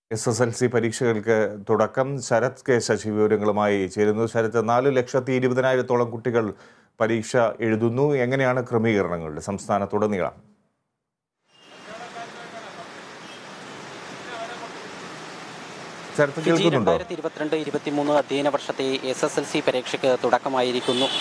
S S L C പരീക്ഷകൾക്ക് തുടക്കം Sarath K Sasi വിവരങ്ങളുമായി ചേരുന്നു ശരത് നാല് ലക്ഷത്തി ഇരുപതിനായിരത്തോളം കുട്ടികൾ പരീക്ഷ എഴുതുന്നു എങ്ങനെയാണ് ക്രമീകരണങ്ങൾ സംസ്ഥാനത്തുടനീളം ശരത്ത് ഫിജി കേൾക്കുന്നുണ്ടോ രണ്ടായിരത്തി ഇരുപത്തിരണ്ട് ഇരുപത്തിമൂന്ന് അധ്യയന വർഷത്തെ എസ് എസ് എൽ സി പരീക്ഷയ്ക്ക് തുടക്കമായിരിക്കുന്നു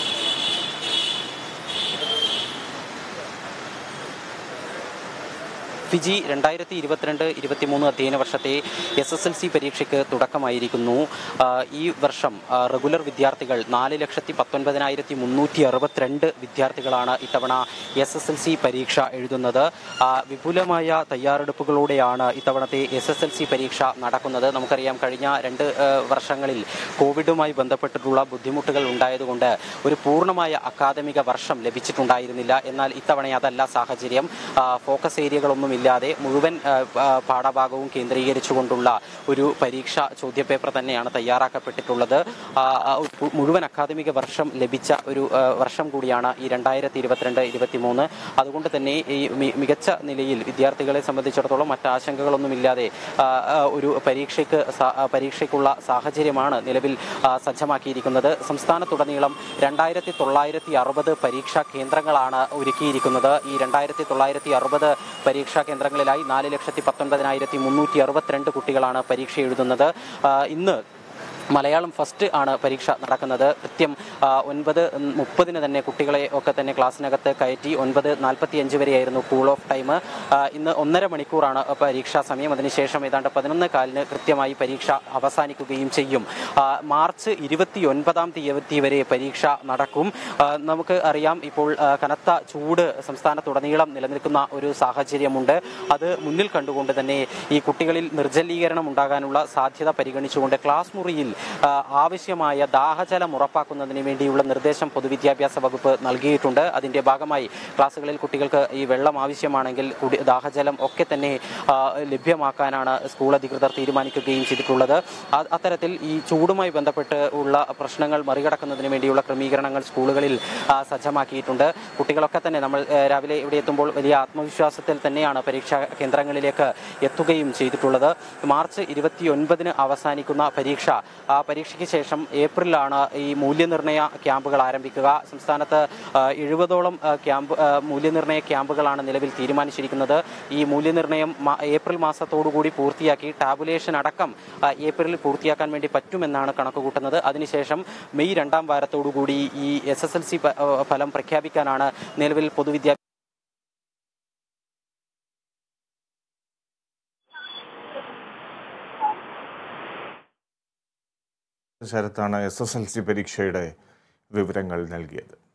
ഫിജി രണ്ടായിരത്തി ഇരുപത്തിരണ്ട് ഇരുപത്തിമൂന്ന് അധ്യയന വർഷത്തെ എസ് എസ് എൽ സി പരീക്ഷയ്ക്ക് തുടക്കമായിരിക്കുന്നു ആ, ഈ വർഷം ആ, റെഗുലർ വിദ്യാർത്ഥികൾ നാല് ലക്ഷത്തി പത്തൊൻപതിനായിരത്തി മുന്നൂറ്റി അറുപത്തിരണ്ട് വിദ്യാർത്ഥികളാണ് ഇത്തവണ എസ് എസ് എൽ സി പരീക്ഷ എഴുതുന്നത് ആ, വിപുലമായ തയ്യാറെടുപ്പുകളോടെയാണ് ഇത്തവണത്തെ എസ് എസ് എൽ സി പരീക്ഷ നടക്കുന്നത് നമുക്കറിയാം കഴിഞ്ഞ രണ്ട് ആ, വർഷങ്ങളിൽ കോവിഡുമായി ബന്ധപ്പെട്ടിട്ടുള്ള ബുദ്ധിമുട്ടുകൾ ഉണ്ടായതുകൊണ്ട് ഒരു പൂർണ്ണമായ അക്കാദമിക വർഷം ലഭിച്ചിട്ടുണ്ടായിരുന്നില്ല എന്നാൽ ഇത്തവണ അതല്ല സാഹചര്യം ആ, ഫോക്കസ് ഏരിയകളൊന്നും ഇല്ലാതെ മുഴുവൻ ആ, ആ, പാഠഭാഗവും കേന്ദ്രീകരിച്ചുകൊണ്ടുള്ള ഒരു പരീക്ഷ ചോദ്യപേപ്പർ തന്നെയാണ് തയ്യാറാക്കപ്പെട്ടിട്ടുള്ളത് ആ, ആ, ഒരു മുഴുവൻ അക്കാദമിക വർഷം ലഭിച്ച ഒരു ആ, വർഷം കൂടിയാണ് ഈ രണ്ടായിരത്തി ഇരുപത്തിരണ്ട് ഇരുപത്തിമൂന്ന് അതുകൊണ്ട് തന്നെ ഈ മി- മികച്ച നിലയിൽ വിദ്യാർത്ഥികളെ സംബന്ധിച്ചിടത്തോളം മറ്റ് ആശങ്കകളൊന്നുമില്ലാതെ ആ, ആ, ഒരു പരീക്ഷയ്ക്ക് സ- ആ, പരീക്ഷയ്ക്കുള്ള സാഹചര്യമാണ് നിലവിൽ ആ, സജ്ജമാക്കിയിരിക്കുന്നത് സംസ്ഥാനത്തുടനീളം രണ്ടായിരത്തി തൊള്ളായിരത്തി അറുപത് പരീക്ഷാ കേന്ദ്രങ്ങളാണ് ഒരുക്കിയിരിക്കുന്നത് ഈ രണ്ടായിരത്തി തൊള്ളായിരത്തി അറുപത് പരീക്ഷാ കേന്ദ്രങ്ങളിലായി നാല് ലക്ഷത്തി പത്തൊൻപതിനായിരത്തി മുന്നൂറ്റി അറുപത്തിരണ്ട് കുട്ടികളാണ് പരീക്ഷ എഴുതുന്നത് ആ, ഇന്ന് മലയാളം ഫസ്റ്റ് ആണ് പരീക്ഷ നടക്കുന്നത് കൃത്യം ആ, ഒൻപത് മുപ്പതിന് തന്നെ കുട്ടികളെ ഒക്കെ തന്നെ ക്ലാസ്സിനകത്ത് കയറ്റി ഒൻപത് നാൽപ്പത്തി അഞ്ച് വരെയായിരുന്നു കൂൾ ഓഫ് ടൈം ആ, ഇന്ന് ഒന്നര മണിക്കൂറാണ് പരീക്ഷാ സമയം അതിനുശേഷം ഏതാണ്ട് പതിനൊന്ന് കാലിന് കൃത്യമായി പരീക്ഷ അവസാനിക്കുകയും ചെയ്യും ആ, മാർച്ച് ഇരുപത്തി ഒൻപതാം തീയതി വരെ പരീക്ഷ നടക്കും ആ, നമുക്ക് അറിയാം ഇപ്പോൾ ആ, കനത്ത ചൂട് സംസ്ഥാനത്തുടനീളം നിലനിൽക്കുന്ന ഒരു സാഹചര്യമുണ്ട് അത് മുന്നിൽ കണ്ടുകൊണ്ട് തന്നെ ഈ കുട്ടികളിൽ നിർജ്ജലീകരണം ഉണ്ടാകാനുള്ള സാധ്യത പരിഗണിച്ചുകൊണ്ട് ക്ലാസ് മുറിയിൽ ആ, ആവശ്യമായ ദാഹജലം ഉറപ്പാക്കുന്നതിന് വേണ്ടിയുള്ള നിർദ്ദേശം പൊതുവിദ്യാഭ്യാസ വകുപ്പ് നൽകിയിട്ടുണ്ട് അതിന്റെ ഭാഗമായി ക്ലാസ്സുകളിൽ കുട്ടികൾക്ക് ഈ വെള്ളം ആവശ്യമാണെങ്കിൽ കുടി ദാഹജലം ഒക്കെ തന്നെ ആ, ലഭ്യമാക്കാനാണ് സ്കൂൾ അധികൃതർ തീരുമാനിക്കുകയും ചെയ്തിട്ടുള്ളത് ആ- അത്തരത്തിൽ ഈ ചൂടുമായി ബന്ധപ്പെട്ട് ഉള്ള പ്രശ്നങ്ങൾ മറികടക്കുന്നതിന് വേണ്ടിയുള്ള ക്രമീകരണങ്ങൾ സ്കൂളുകളിൽ ആ, സജ്ജമാക്കിയിട്ടുണ്ട് കുട്ടികളൊക്കെ തന്നെ നമ്മൾ ഏ, രാവിലെ ഇവിടെ എത്തുമ്പോൾ വലിയ ആത്മവിശ്വാസത്തിൽ തന്നെയാണ് പരീക്ഷാ കേന്ദ്രങ്ങളിലേക്ക് എത്തുകയും ചെയ്തിട്ടുള്ളത് മാർച്ച് ഇരുപത്തി ഒൻപതിന് അവസാനിക്കുന്ന പരീക്ഷ ആ പരീക്ഷയ്ക്ക് ശേഷം ഏപ്രിലാണ് ഈ മൂല്യനിർണ്ണയ ക്യാമ്പുകൾ ആരംഭിക്കുക സംസ്ഥാനത്ത് ആ, എഴുപതോളം ആ, ക്യാമ്പ് ആ, മൂല്യനിർണ്ണയ ക്യാമ്പുകളാണ് നിലവിൽ തീരുമാനിച്ചിരിക്കുന്നത് ഈ മൂല്യനിർണ്ണയം മ- ഏപ്രിൽ മാസത്തോടുകൂടി പൂർത്തിയാക്കി ടാബുലേഷൻ അടക്കം ആ, ഏപ്രിലിൽ പൂർത്തിയാക്കാൻ വേണ്ടി പറ്റുമെന്നാണ് കണക്ക് കൂട്ടുന്നത് അതിനുശേഷം മെയ് രണ്ടാം വാരത്തോടുകൂടി ഈ എസ് എസ് എൽ സി ഫലം പ്രഖ്യാപിക്കാനാണ് നിലവിൽ പൊതുവിദ്യാഭ്യാസ ശരത്താണ് എസ് എസ് എൽ സി പരീക്ഷയുടെ വിവരങ്ങൾ നൽകിയത്